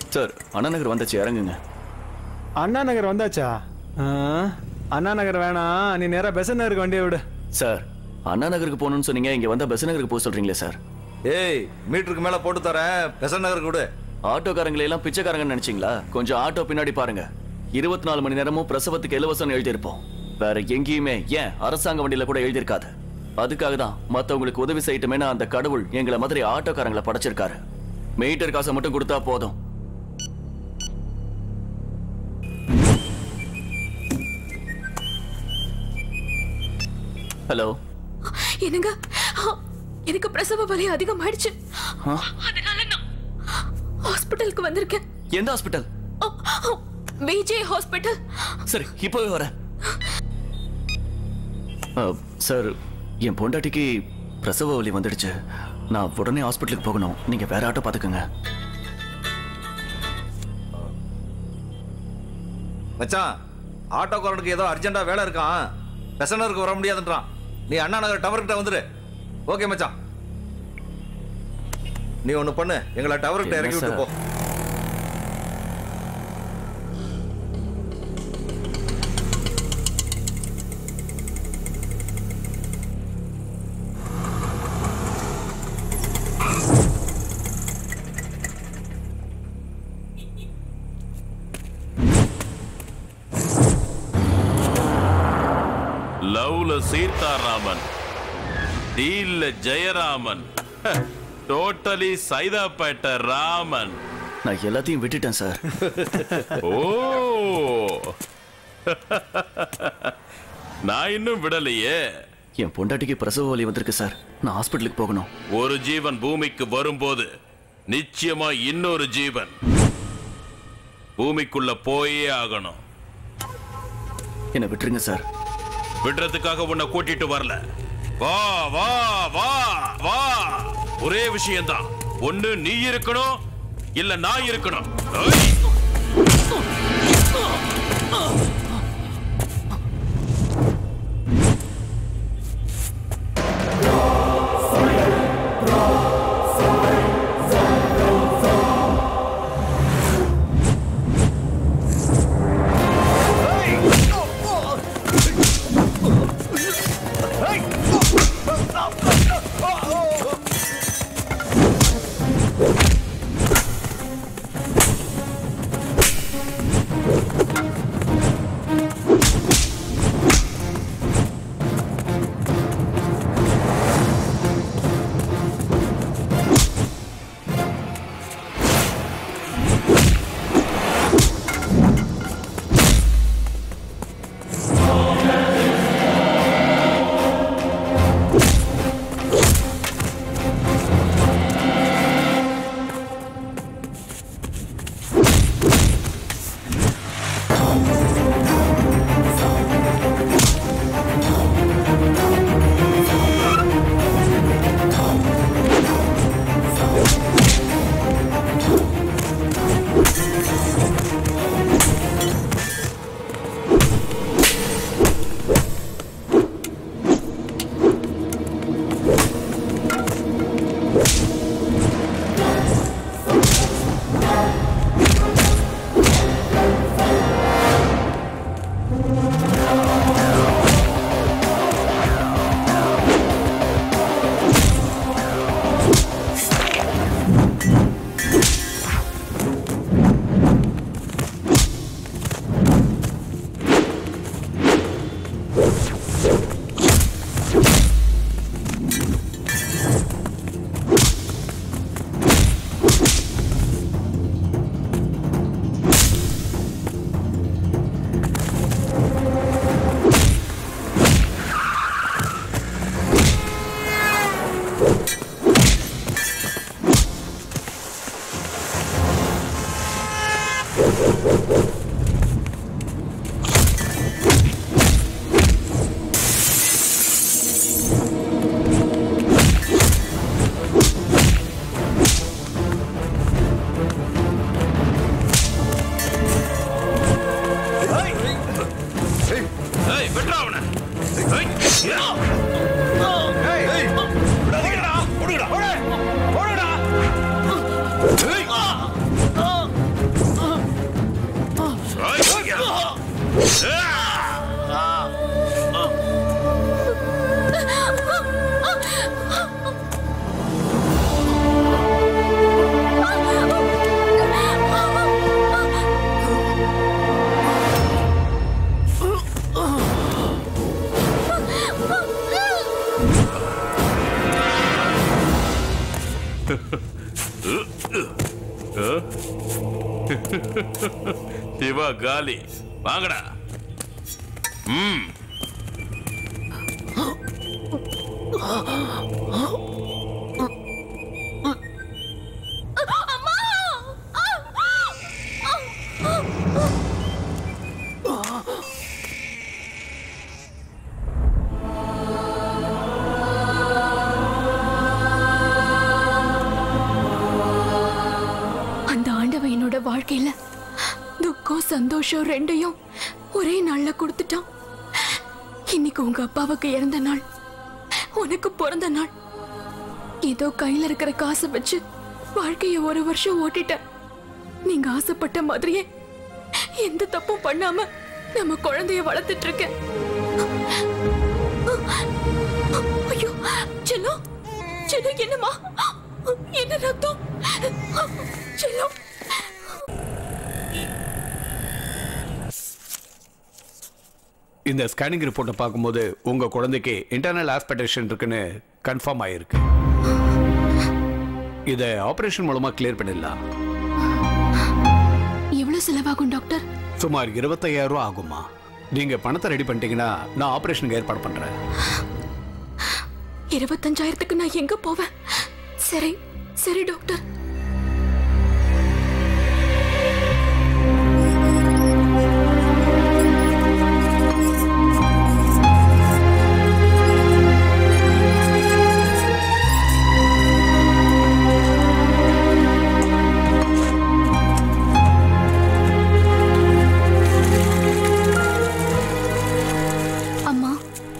Sir அண்ணா நகர் வந்தாச்சு இறங்குங்க அண்ணா நகர் வந்தாச்சா ஆ, அண்ணா நகர் வேணாம் நீ நேரா பெசன் நகருக்கு வண்டியை விடு சார் அண்ணா நகருக்கு போகணும்னு சொன்னீங்க இங்க வந்தா பெச நகருக்கு போக சொல்றீங்களே சார் ஏய் மீட்டருக்கு மேல போட்டு தரேன் பெசன் நகருக்கு விடு ஆட்டோக்காரங்களை எல்லாம் பிச்சைக்காரங்கன்னு நினைச்சீங்களா கொஞ்சம் ஆட்டோ பின்னாடி பாருங்க இருபத்தி நாலு மணி நேரமும் பிரசவத்துக்கு இலவசம் எழுதியிருப்போம் வேற எங்கேயுமே ஏன் அரசாங்க வண்டியில கூட எழுதியிருக்காது அதுக்காக தான் மத்தவங்களுக்கு உதவி செய்யட்டுமேனு அந்த கடவுள் எங்களை மாதிரி ஆட்டோக்காரங்களை படைச்சிருக்காரு மீட்டர் காசை மட்டும் கொடுத்தா போதும் ஹலோ என்னங்க ஆ, எனக்கு பிரசவ வலி அதிகமாயிடுச்சு ஆ? அதனால நான் ஹாஸ்பிட்டலுக்கு வந்திருக்கேன் எந்த ஹாஸ்பிட்டல் விஜய் ஹாஸ்பிட்டல் சரி இப்போவே வரேன் அ, சார் என் பொண்டாட்டிக்கு பிரசவ வலி வந்துடுச்சு நான் உடனே ஹாஸ்பிட்டலுக்கு போகணும் நீங்க வேற ஆட்டோ பாத்துக்கோங்க மச்சான் ஆட்டோக்காரனுக்கு ஏதோ அர்ஜென்ட்டா வேலை இருக்கான் பெசன் நகருக்கு வர முடியாதுன்றான் நீ அண்ணா நகர் டவர்கிட்ட வந்துரு ஓகே மச்சான் நீ ஒண்ணு பண்ணு எங்களை டவர்கிட்ட என்ன இறக்கி விட்டு சார்? போ லவ்ல சீதாராமன் டீல்ல ஜெயராமன் டோட்டலி சைதாப்பேட்ட ராமன் நான் எல்லாத்தையும் விட்டுட்டேன் சார் ஓ நான் இன்னும் விடலையே என் பொண்டாட்டிக்கு பிரசவ வலி வந்திருக்கு சார் நான் ஹாஸ்பிட்டலுக்கு போகணும் ஒரு ஜீவன் பூமிக்கு வரும்போது நிச்சயமா இன்னொரு ஜீவன் பூமிக்குள்ள போயே ஆகணும் என்னை விட்டுருங்க சார் விடுறதுக்காக உன்னை கூட்டிட்டு வரல வா வா வா வா ஒரே விஷயம்தான் ஒண்ணு நீ இருக்கணும் இல்ல நான் இருக்கணும் ஐய்! சிவா காலி வாங்கடா ம் அந்த ஆண்டவன் என்னோட வாழ்க்கையில துக்கம் சந்தோஷம் ரெண்டையும் ஒரே நாள்ல கொடுத்துட்டான் இன்னைக்கு உங்க அப்பாவுக்கு இறந்த நாள் உனக்கு பிறந்த நாள் ஏதோ கையில இருக்கிற காசை வச்சு வாழ்க்கைய ஒரு வருஷம் ஓட்டிட்டேன் நீங்க ஆசைப்பட்ட மாதிரியே எந்த தப்பும் பண்ணாம நம்ம குழந்தைய வளர்த்துட்டு இருக்கேன் ஐயோ செல்லம் செல்லம் என்னம்மா என்ன ரத்தம் செல்லம் இந்த ஸ்கேனிங் ரிப்போர்ட்டை பார்க்கும்போது உங்க குழந்தைக்கு இன்டர்னல் ஆஸ்பெக்டேஷன் இருக்குன்னு கன்ஃபார்ம் ஆயிருக்கு இதை ஆபரேஷன் மூலமா கிளியர் பண்ணிடலாம் எவ்வளவு செலவாகும் டாக்டர் சுமார் இருபத்தையாயிரம் ரூபா ஆகுமா நீங்க பணத்தை ரெடி பண்ணிட்டீங்கன்னா நான் ஆபரேஷனுக்கு ஏற்பாடு பண்றேன் இருபத்தஞ்சாயிரத்துக்கு நான் எங்க போவேன் சரி சரி டாக்டர் அம்மா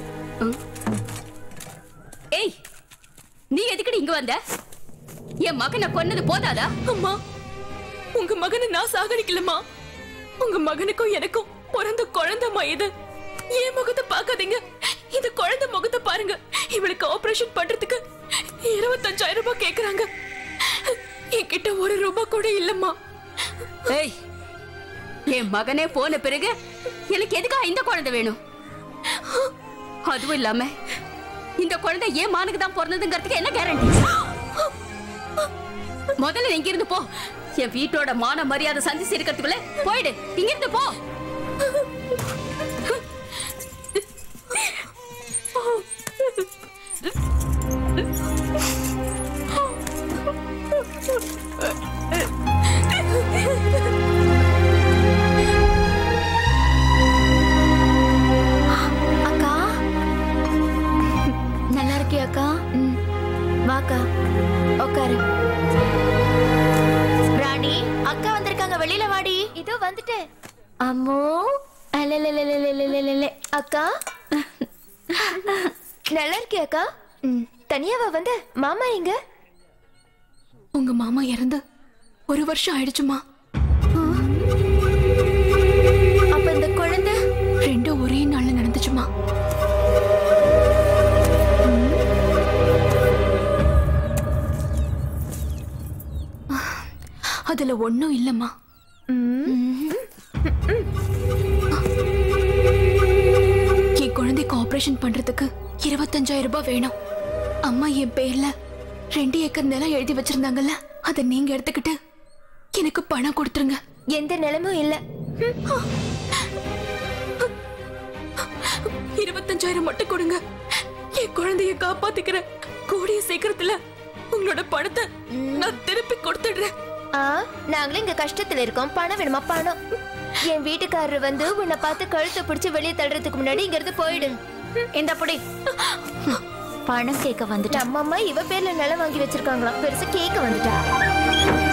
ஏய் நீ எதுக்குடி இங்க வந்த என் மகனை கொன்னது போதாதா அம்மா உங்க மகனை நான் சாகடிக்கலம்மா உங்க மகனுக்கும் எனக்கும் பிறந்த குழந்தைமா இது என் முகத்தை பார்க்காதீங்க இந்த குழந்தை முகத்தை பாருங்க இவளுக்கு ஆபரேஷன் பண்றதுக்கு இருபத்தஞ்சாயிரம் ரூபாய் கேக்குறாங்க என்கிட்ட ஒரு ரூபாய் கூட இல்லம்மா ஏய் என் மகனே போன பிறகு எனக்கு எதுக்காக இந்த குழந்தை வேணும் அதுவும் இல்லாம இந்த குழந்தை ஏன் மானுக்கு தான் பிறந்ததுங்கிறதுக்கு என்ன கேரண்டி முதல்ல இங்க இருந்து போ என் வீட்டோட மான மரியாதை சந்திச்சு இருக்கிறதுக்குள்ள போயிடு இங்க இருந்து போ அக்கா நல்லா இருக்கியா அக்கா வாக்கா உட்காரு ராணி அக்கா வந்திருக்காங்க வெளியில வாடி இதோ வந்துட்டேன் அம்மோ அல்லலலலலலலலல. அக்கா நல்லா இருக்கியா அக்கா தனியாவா வந்த மாமா எங்க உங்க மாமா இறந்து ஒரு வருஷம் ஆயிடுச்சுமா அப்ப இந்த குழந்தை ரெண்டும் ஒரே நாள்ல நடந்துச்சுமா அதுல ஒண்ணும் இல்லம்மா என் குழந்தைக்கு ஆபரேஷன் பண்றதுக்கு இருபத்தஞ்சாயிரம் ரூபாய் வேணும் அம்மா என் பேர்ல ரெண்டு ஏக்கர் நிலம் எழுதி வச்சிருந்தாங்கல்ல அதை நீங்க எடுத்துக்கிட்டு எனக்கு பணம் கொடுத்துருங்க எந்த நிலமும் இல்ல இருபத்தஞ்சாயிரம் மட்டும் கொடுங்க என் குழந்தைய காப்பாத்திக்கிறேன் கூடிய சீக்கிரத்துல உங்களோட பணத்தை நான் திருப்பி கொடுத்துடுறேன் ஆ நாங்களும் இங்க கஷ்டத்துல இருக்கோம் பணம் வேணுமா பணம் என் வீட்டுக்காரர் வந்து உன்னை பார்த்து கழுத்தை பிடிச்சு வெளியே தள்ளுறதுக்கு முன்னாடி இங்க இருந்து போயிடு இந்த புடி பணம் கேட்க வந்துட்டா நம்ம அம்மா இவ பேர்ல நிலம் வாங்கி வச்சிருக்காங்களாம் பெருசா கேட்க வந்துட்டா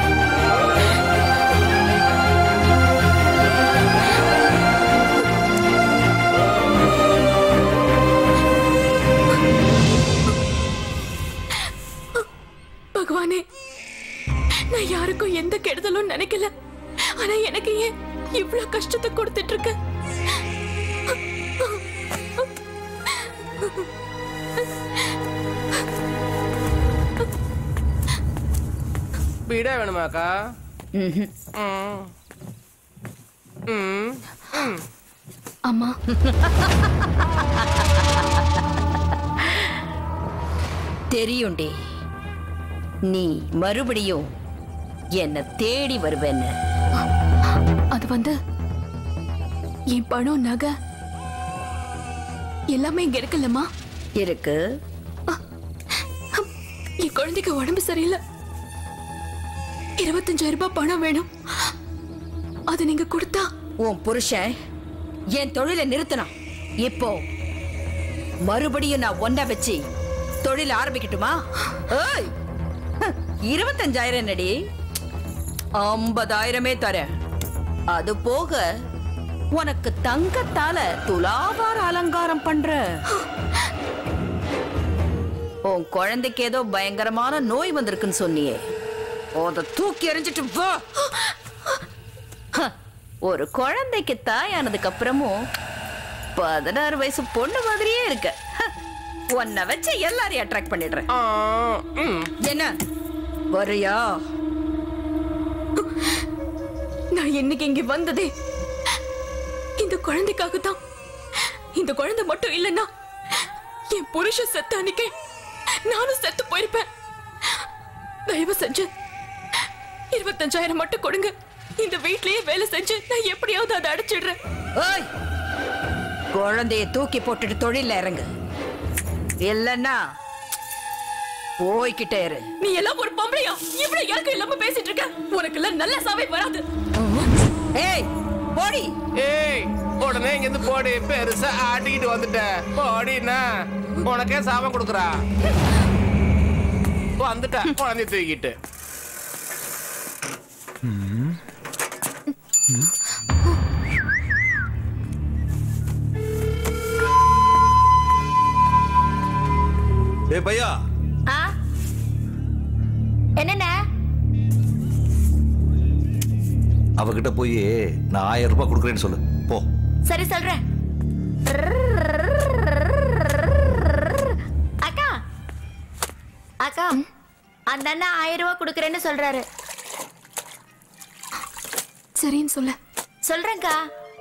பகவானே நான் யாருக்கும் எந்த கெடுதலும் நினைக்கல ஆனா எனக்கு ஏன் இவ்வளவு கஷ்டத்தை கொடுத்துட்டு இருக்க பீடா வேணுமாக்கா ம். ம். அம்மா தெரியும்டி நீ மறுபடியும் என்ன தேடி வருவேன்னு அது வந்து என் பணம் நகை எல்லாமே இங்க இருக்குல்லம்மா இருக்கு என் குழந்தைக்கு உடம்பு சரியில்லை இருபத்தஞ்சாயிரம் ரூபாய் பணம் வேணும் அது நீங்க கொடுத்தா உன் புருஷன் என் தொழிலை நிறுத்தினான் இப்போ மறுபடியும் நான் ஒன்ன வச்சு தொழில் ஆரம்பிக்கட்டுமா ஏய் ஹ, இருபத்தஞ்சாயிரம் என்னடி ஐம்பதாயிரமே தரேன் அது போக உனக்கு தங்கத்தால துலாபார அலங்காரம் பண்ற உன் குழந்தைக்கு ஏதோ பயங்கரமான நோய் வந்திருக்குன்னு சொன்னியே அத தூக்கி எறிஞ்சிட்டு வா ஹ, ஒரு குழந்தைக்கு தாயானதுக்கு அப்புறமும் பதினாறு வயசு பொண்ணு மாதிரியே இருக்க ஹ, உன்னை வச்சு எல்லாரையும் அட்ராக்ட் பண்ணிடுறேன் ஆ, ம். என்ன வரியா நான் என்னைக்கு இங்க வந்ததே இந்த குழந்தைக்காக தான் இந்த குழந்தை மட்டும் இல்லைன்னா என் புருஷன் செத்த அன்னைக்கே நானும் செத்து போயிருப்பேன் தயவு செஞ்சு இருபத்தஞ்சாயிரம் மட்டும் கொடுங்க இந்த வீட்லயே வேலை செஞ்சு நான் எப்படியாவது அதை அடைச்சிடுறேன் ஓய் குழந்தைய தூக்கி போட்டுட்டு தொழில இறங்கு இல்லன்னா போய்கிட்டே இரு நீ எல்லாம் ஒரு பொம்பளையா இவ்வளவு இறக்கம் இல்லாம பேசிட்டு இருக்க உனக்கு எல்லாம் நல்ல சாவே வராது ஏய் போடி ஏய் உடனே இங்க இருந்து போடி பெருசா ஆட்டிக்கிட்டு வந்துட்ட போடினா உனக்கே சாபம் கொடுக்குறா வந்துட்டா குழந்தைய தூக்கிட்டு ஏய் பையா ஆ என்னண்ணே அவகிட்ட போய் நான் ஆயிரம் ரூபாய் கொடுக்குறேன்னு சொல்லு போ சரி சொல்றேன் அக்கா அக்கா அந்த அண்ணா ஆயிரம் ரூபாய் கொடுக்குறேன்னு சொல்றாரு சரின்னு சொல்ல சொல்றேன்க்கா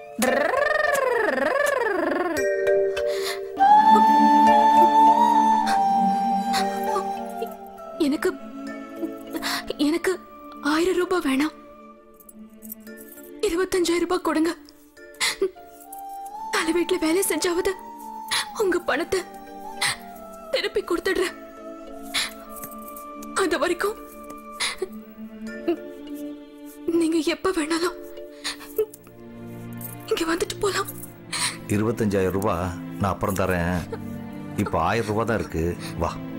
எனக்கு எனக்கு ஆயிரம் ரூபாய் வேணாம் இருபத்தஞ்சாயிரம் ரூபாய் கொடுங்க தலை வீட்டுல வேலை செஞ்சாவது உங்க பணத்தை திருப்பி கொடுத்துடுறேன் அது வரைக்கும் நீங்க எப்ப வேணாலும் இங்க வந்துட்டு போலாம் இருபத்தஞ்சாயிரம் ரூபாய் நான் அப்புறம் தரேன் இப்போ ஆயிரம் ரூபாய் தான் இருக்கு வா